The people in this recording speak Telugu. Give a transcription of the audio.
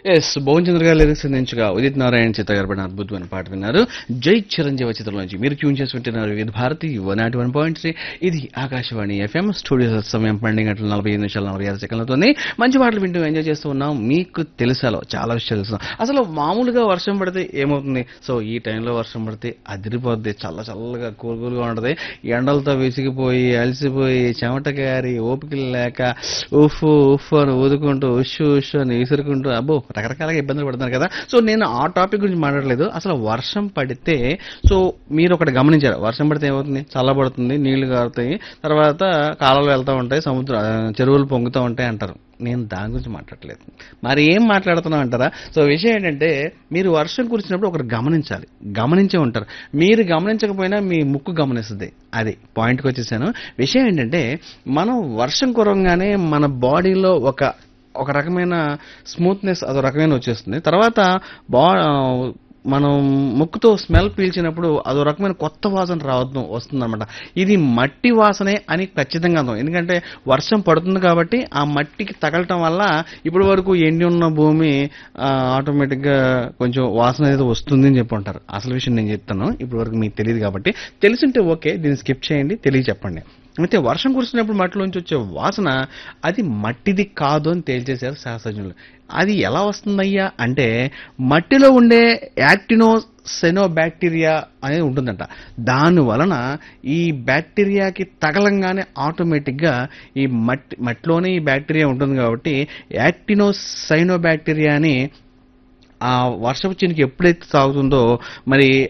ఎస్ భువనచంద్ర గారు లిరిక్స్ అందించగా ఉదిత్ నారాయణ చిత్ర గారు పడిన అద్భుతమైన పాట విన్నారు జై చిరంజీవి చిత్రం నుంచి మీరు ట్యూన్ చేసి వింటున్నారు ఇది Bharati one naught one point three ఇది ఆకాశవాణి ఎఫ్ఎం స్టూడియో సమయం పన్నెండు గంటల నలభై ఐదు నిమిషాల నలభై ఆరు సెకండ్లతో మంచి పాటలు వింటూ ఎంజాయ్ చేస్తూ ఉన్నాం మీకు తెలుసాలో చాలా విషయాలు తెలుసు అసలు మామూలుగా వర్షం పడితే ఏమవుతుంది సో ఈ టైంలో వర్షం పడితే అదిరిపోద్ది చల్ల చల్లగా కూల్ కూల్గా ఉంటుంది ఎండలతో విసిగిపోయి అలసిపోయి చెమట గారి ఓపిక లేక ఉఫ్ ఉఫ్ అని ఊదుకుంటూ ఉష్ ఉష్ అని విసురుకుంటూ అబ్బో రకరకాలుగా ఇబ్బందులు పడుతున్నారు కదా సో నేను ఆ టాపిక్ గురించి మాట్లాడలేదు అసలు వర్షం పడితే సో మీరు ఒకటి గమనించారు వర్షం పడితే ఏమవుతుంది చల్లబడుతుంది నీళ్లు కారుతాయి తర్వాత కాలువలు వెళ్తూ ఉంటాయి సముద్ర ఆ, చెరువులు పొంగుతూ ఉంటాయి అంటారు నేను దాని గురించి మాట్లాడలేదు మరి ఏం మాట్లాడుతున్నాం అంటారా సో విషయం ఏంటంటే మీరు వర్షం కురిసినప్పుడు ఒకటి గమనించాలి గమనించే ఉంటారు మీరు గమనించకపోయినా మీ ముక్కు గమనిస్తుంది అది పాయింట్కి వచ్చేసాను విషయం ఏంటంటే మనం వర్షం కురవగానే మన బాడీలో ఒక ఒక రకమైన స్మూత్నెస్ అదో రకమైన వచ్చేస్తుంది తర్వాత బా మనం ముక్కుతో స్మెల్ పీల్చినప్పుడు అదో రకమైన కొత్త వాసన రావడం వస్తుందన్నమాట ఇది మట్టి వాసనే అని ఖచ్చితంగా అర్థం ఎందుకంటే వర్షం పడుతుంది కాబట్టి ఆ మట్టికి తగలటం వల్ల ఇప్పటి వరకు ఎండి ఉన్న భూమి ఆ, ఆటోమేటిక్గా కొంచెం వాసన అనేది వస్తుంది అని చెప్పి ఉంటారు అసలు విషయం నేను చెప్తాను ఇప్పటి వరకు మీకు తెలియదు కాబట్టి తెలిసింటే ఓకే దీన్ని స్కిప్ చేయండి తెలియ చెప్పండి అయితే వర్షం కురిసినప్పుడు మట్టిలోంచి వచ్చే వాసన అది మట్టిది కాదు అని తేల్చేశారు శాస్త్రజ్ఞులు అది ఎలా వస్తుందయ్యా అంటే మట్టిలో ఉండే యాక్టినో సెనో బ్యాక్టీరియా అనేది ఉంటుందంట దాని వలన ఈ బ్యాక్టీరియాకి తగలంగానే ఆటోమేటిక్గా ఈ మట్టి మట్టిలోనే ఈ బ్యాక్టీరియా ఉంటుంది కాబట్టి యాక్టినో సైనో బ్యాక్టీరియా అని ఆ వర్షపు చినుకు ఎప్పుడైతే తాగుతుందో మరి